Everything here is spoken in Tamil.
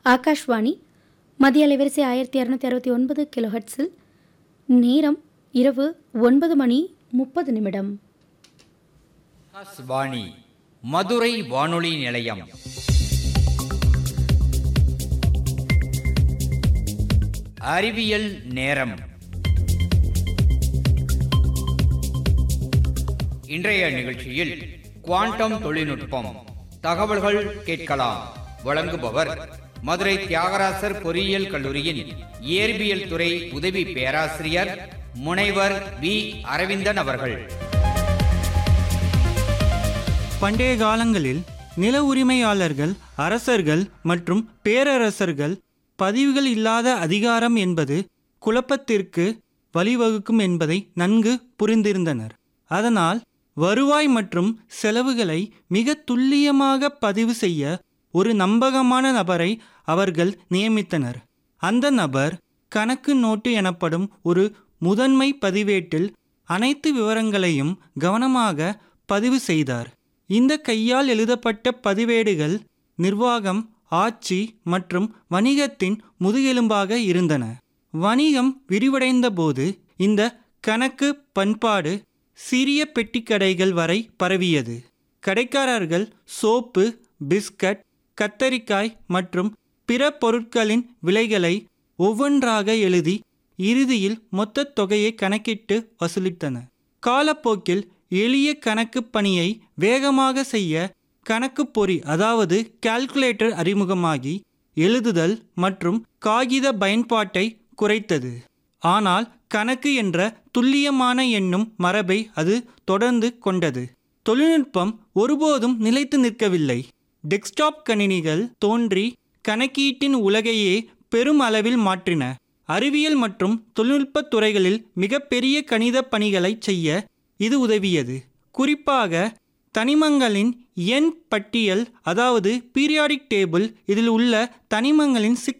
ஆகாஷ்வாணி மத்திய அலைவரிசை ஆயிரத்தி இரநூத்தி அறுபத்தி ஒன்பது கிலோஹெட்ஸில் நேரம் இரவு ஒன்பது மணி முப்பது நிமிடம் வாணி மதுரை வானொலி நிலையம் அறிவியல் நேரம் இன்றைய நிகழ்ச்சியில் குவாண்டம் தொழில்நுட்பம் தகவல்கள் கேட்கலாம் வழங்குபவர் மதுரை தியாகராசர் பொறியியல் கல்லூரியின் இயற்பியல் துறை உதவி பேராசிரியர் முனைவர் வி அரவிந்தன் அவர்கள் பண்டைய காலங்களில் நில உரிமையாளர்கள் அரசர்கள் மற்றும் பேரரசர்கள் பதிவுகள் இல்லாத அதிகாரம் என்பது குழப்பத்திற்கு வழிவகுக்கும் என்பதை நன்கு புரிந்திருந்தனர் அதனால் வருவாய் மற்றும் செலவுகளை மிக துல்லியமாக பதிவு செய்ய ஒரு நம்பகமான நபரை அவர்கள் நியமித்தனர் அந்த நபர் கணக்கு நோட்டு எனப்படும் ஒரு முதன்மை பதிவேட்டில் அனைத்து விவரங்களையும் கவனமாக பதிவு செய்தார் இந்த கையால் எழுதப்பட்ட பதிவேடுகள் நிர்வாகம் ஆட்சி மற்றும் வணிகத்தின் முதுகெலும்பாக இருந்தன வணிகம் விரிவடைந்த போது இந்த கணக்கு பண்பாடு சிறிய பெட்டிக்கடைகள் வரை பரவியது கடைக்காரர்கள் சோப்பு பிஸ்கட் கத்தரிக்காய் மற்றும் பிற பொருட்களின் விலைகளை ஒவ்வொன்றாக எழுதி இறுதியில் மொத்த தொகையை கணக்கிட்டு வசூலித்தன காலப்போக்கில் எளிய கணக்கு பணியை வேகமாக செய்ய கணக்கு பொறி அதாவது கால்குலேட்டர் அறிமுகமாகி எழுதுதல் மற்றும் காகித பயன்பாட்டை குறைத்தது ஆனால் கணக்கு என்ற துல்லியமான எண்ணும் மரபை அது தொடர்ந்து கொண்டது தொழில்நுட்பம் ஒருபோதும் நிலைத்து நிற்கவில்லை டெஸ்க்டாப் கணினிகள் தோன்றி கணக்கீட்டின் உலகையே பெரும் அளவில் மாற்றின அறிவியல் மற்றும் தொழில்நுட்பத் துறைகளில் மிகப்பெரிய கணித பணிகளை செய்ய இது உதவியது குறிப்பாக தனிமங்களின் எண் பட்டியல் அதாவது பீரியாடிக் டேபிள் இதில் உள்ள தனிமங்களின்